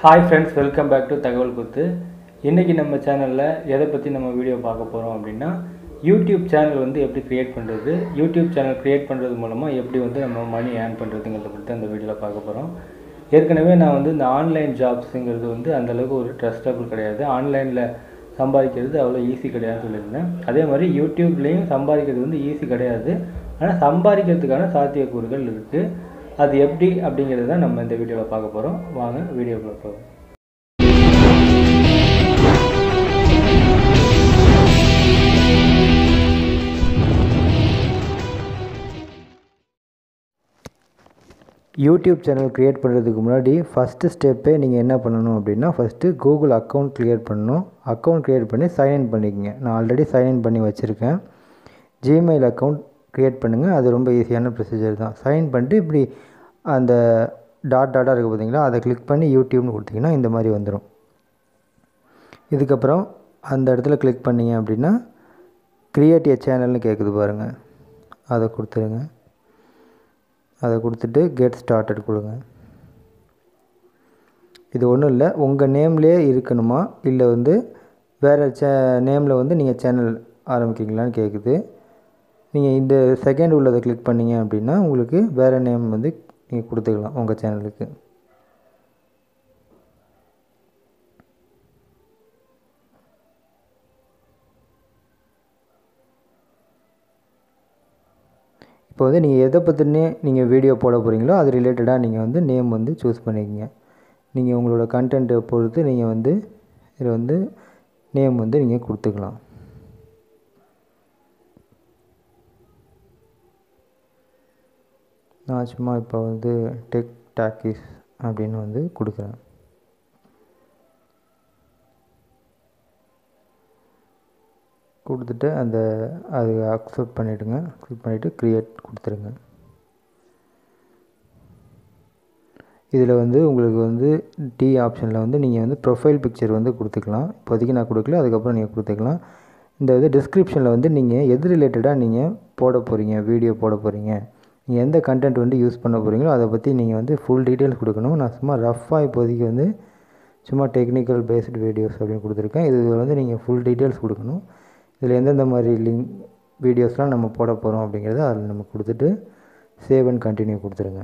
hi friends welcome back to தகவல் குத்து இன்றைக்கி நம்ம சேனலில் எதை பற்றி நம்ம வீடியோ பார்க்க போகிறோம் அப்படின்னா யூடியூப் சேனல் வந்து எப்படி க்ரியேட் பண்ணுறது யூடியூப் சேனல் க்ரியேட் பண்ணுறது மூலமாக எப்படி வந்து நம்ம மணி ஏர்ன் பண்ணுறதுங்கிறத பற்றி அந்த வீடியோவில் பார்க்க போகிறோம் ஏற்கனவே நான் வந்து இந்த ஆன்லைன் ஜாப்ஸுங்கிறது வந்து அந்தளவுக்கு ஒரு ட்ரஸ்டபுள் கிடையாது ஆன்லைனில் சம்பாதிக்கிறது அவ்வளோ ஈஸி கிடையாதுன்னு சொல்லியிருந்தேன் அதே மாதிரி யூடியூப்லேயும் சம்பாதிக்கிறது வந்து ஈஸி கிடையாது ஆனால் சம்பாதிக்கிறதுக்கான சாத்தியக்கூறுகள் இருக்குது அது எப்படி அப்படிங்கிறது தான் நம்ம இந்த வீடியோவில் பார்க்க போகிறோம் வாங்க வீடியோக்குள்ள போகிறோம் யூடியூப் சேனல் க்ரியேட் பண்ணுறதுக்கு முன்னாடி ஃபஸ்ட்டு ஸ்டெப்பே நீங்கள் என்ன பண்ணணும் அப்படின்னா ஃபஸ்ட்டு கூகுள் அக்கௌண்ட் க்ரியேட் பண்ணணும் அக்கௌண்ட் க்ரியேட் பண்ணி சைன்இன் பண்ணிக்கங்க நான் ஆல்ரெடி சைன்இன் பண்ணி வச்சுருக்கேன் ஜிமெயில் அக்கௌண்ட் க்ரியேட் பண்ணுங்கள் அது ரொம்ப ஈஸியான ப்ரொசீஜர் தான் சைன் பண்ணிட்டு இப்படி அந்த டாட் டாட்டாக இருக்குது பார்த்தீங்களா அதை கிளிக் பண்ணி யூடியூப்னு கொடுத்தீங்கன்னா இந்த மாதிரி வந்துடும் இதுக்கப்புறம் அந்த இடத்துல கிளிக் பண்ணிங்க அப்படின்னா க்ரியேட் எ சேனல்னு கேட்குது பாருங்கள் அதை கொடுத்துருங்க அதை கொடுத்துட்டு கெட் ஸ்டார்டட் கொடுங்க இது ஒன்றும் இல்லை உங்கள் நேம்லேயே இருக்கணுமா இல்லை வந்து வேறு சே நேமில் வந்து நீங்கள் சேனல் ஆரம்பிக்கிறீங்களான்னு கேட்குது நீங்கள் இந்த செகண்ட் உள்ளதை கிளிக் பண்ணிங்க அப்படின்னா உங்களுக்கு வேறு நேம் வந்து நீங்கள் கொடுத்துக்கலாம் உங்கள் சேனலுக்கு இப்போ வந்து நீங்கள் எதை பற்றினே நீங்கள் வீடியோ போட போகிறீங்களோ அது ரிலேட்டடாக நீங்கள் வந்து நேம் வந்து சூஸ் பண்ணிக்கங்க நீங்கள் உங்களோட கண்டென்ட்டை பொறுத்து நீங்கள் வந்து இதில் வந்து நேம் வந்து நீங்கள் கொடுத்துக்கலாம் நான் சும்மா இப்போ வந்து டெக் டாக்கிஸ் அப்படின்னு வந்து கொடுக்குறேன் கொடுத்துட்டு அந்த அது அக்செப்ட் பண்ணிவிடுங்க அக்செப்ட் பண்ணிவிட்டு க்ரியேட் கொடுத்துருங்க இதில் வந்து உங்களுக்கு வந்து டி ஆப்ஷனில் வந்து நீங்கள் வந்து ப்ரொஃபைல் பிக்சர் வந்து கொடுத்துக்கலாம் இப்போதைக்கு நான் கொடுக்கல அதுக்கப்புறம் நீங்கள் கொடுத்துக்கலாம் இந்த இது டிஸ்கிரிப்ஷனில் வந்து நீங்கள் எது ரிலேட்டடாக நீங்கள் போட போகிறீங்க வீடியோ போட போகிறீங்க நீங்கள் எந்த கண்டென்ட் வந்து யூஸ் பண்ண போகிறீங்களோ அதை பற்றி நீங்கள் வந்து ஃபுல் டீட்டெயில்ஸ் கொடுக்கணும் நான் சும்மா ரஃப்பாக இப்போதைக்கு வந்து சும்மா டெக்னிக்கல் பேஸ்டு வீடியோஸ் அப்படின்னு கொடுத்துருக்கேன் இது வந்து நீங்கள் ஃபுல் டீட்டெயில்ஸ் கொடுக்கணும் இதில் எந்தெந்த மாதிரி லிங்க் வீடியோஸ்லாம் நம்ம போட போகிறோம் அப்படிங்கிறத அதில் நம்ம கொடுத்துட்டு சேவ் அண்ட் கண்டினியூ கொடுத்துருங்க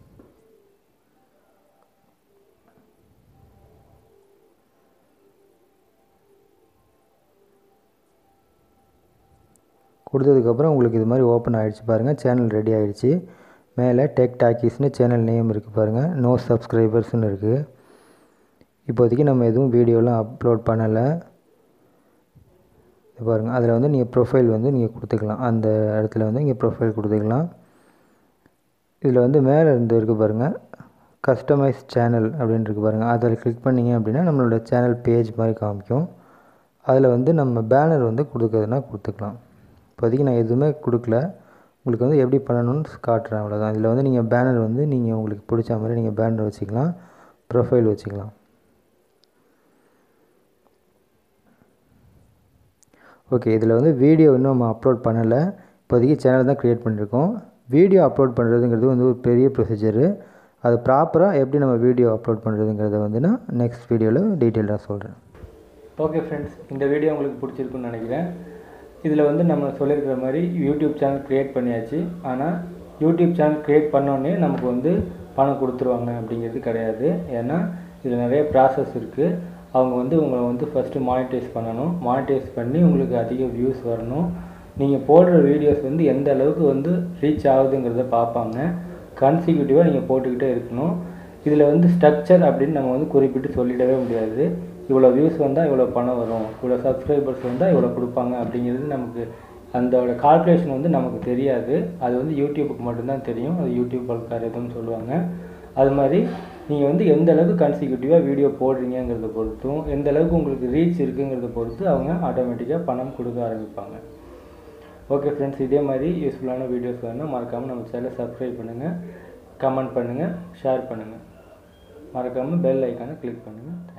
கொடுத்ததுக்கப்புறம் உங்களுக்கு இது மாதிரி ஓப்பன் ஆகிடுச்சு பாருங்கள் சேனல் ரெடி ஆகிடுச்சு மேலே டெக் டாக்கீஸ்னு சேனல் நேம் இருக்குது பாருங்கள் நோ சப்ஸ்கிரைபர்ஸ்னு இருக்குது இப்போதைக்கு நம்ம எதுவும் வீடியோலாம் அப்லோட் பண்ணலை பாருங்கள் அதில் வந்து நீங்கள் ப்ரொஃபைல் வந்து நீங்கள் கொடுத்துக்கலாம் அந்த இடத்துல வந்து நீங்கள் ப்ரொஃபைல் கொடுத்துக்கலாம் இதில் வந்து மேலே இருந்து இருக்குது பாருங்கள் கஸ்டமைஸ் சேனல் அப்படின்னு இருக்குது பாருங்கள் அதில் கிளிக் பண்ணிங்க அப்படின்னா நம்மளோட சேனல் பேஜ் மாதிரி காமிக்கும் அதில் வந்து நம்ம பேனர் வந்து கொடுக்குறதுனா கொடுத்துக்கலாம் இப்போதைக்கு நான் எதுவுமே கொடுக்கல உங்களுக்கு வந்து எப்படி பண்ணணும்னு காட்டுறேன் அவ்வளோதான் இதில் வந்து நீங்கள் பேனர் வந்து நீங்கள் உங்களுக்கு பிடிச்ச மாதிரி நீங்கள் பேனர் வச்சுக்கலாம் ப்ரொஃபைல் வச்சுக்கலாம் ஓகே இதில் வந்து வீடியோ இன்னும் நம்ம அப்லோட் பண்ணலை இப்போதைக்கு சேனல் தான் க்ரியேட் பண்ணியிருக்கோம் வீடியோ அப்லோட் பண்ணுறதுங்கிறது வந்து ஒரு பெரிய ப்ரொசீஜரு அது ப்ராப்பராக எப்படி நம்ம வீடியோ அப்லோட் பண்ணுறதுங்கிறத வந்து நான் நெக்ஸ்ட் வீடியோவில் டீட்டெயிலாக சொல்கிறேன் ஓகே ஃப்ரெண்ட்ஸ் இந்த வீடியோ உங்களுக்கு பிடிச்சிருக்குன்னு நினைக்கிறேன் இதில் வந்து நம்ம சொல்லியிருக்கிற மாதிரி யூடியூப் சேனல் க்ரியேட் பண்ணியாச்சு ஆனால் யூடியூப் சேனல் க்ரியேட் பண்ணோடனே நமக்கு வந்து பணம் கொடுத்துருவாங்க அப்படிங்கிறது கிடையாது ஏன்னா இதில் நிறைய ப்ராசஸ் இருக்குது அவங்க வந்து உங்களை வந்து ஃபஸ்ட்டு மானிட்டைஸ் பண்ணணும் மானிட்டைஸ் பண்ணி உங்களுக்கு அதிக வியூஸ் வரணும் நீங்கள் போடுற வீடியோஸ் வந்து எந்த அளவுக்கு வந்து ரீச் ஆகுதுங்கிறத பார்ப்பாங்க கன்சிக்யூட்டிவாக நீங்கள் போட்டுக்கிட்டே இருக்கணும் இதில் வந்து ஸ்ட்ரக்சர் அப்படின்னு நம்ம வந்து குறிப்பிட்டு சொல்லிடவே முடியாது இவ்வளோ வியூஸ் வந்தால் இவ்வளோ பணம் வரும் இவ்வளோ சப்ஸ்கிரைபர்ஸ் வந்தால் இவ்வளோ கொடுப்பாங்க அப்படிங்கிறது நமக்கு அந்தோட கால்குலேஷன் வந்து நமக்கு தெரியாது அது வந்து யூடியூப்புக்கு மட்டும்தான் தெரியும் அது யூடியூப் அல்காரிதம்னு சொல்லுவாங்க அது மாதிரி நீங்கள் வந்து எந்த அளவுக்கு கன்சிக்யூட்டிவாக வீடியோ போடுறீங்கிறத பொறுத்தும் எந்த அளவுக்கு உங்களுக்கு ரீச் இருக்குங்கிறத பொறுத்து அவங்க ஆட்டோமேட்டிக்காக பணம் கொடுக்க ஆரம்பிப்பாங்க ஓகே ஃப்ரெண்ட்ஸ் இதே மாதிரி யூஸ்ஃபுல்லான வீடியோஸ் வேணும் மறக்காமல் நம்ம சேனலை சப்ஸ்கிரைப் பண்ணுங்கள் கமெண்ட் பண்ணுங்கள் ஷேர் பண்ணுங்கள் மறக்காமல் பெல் ஐக்கானை கிளிக் பண்ணுங்கள்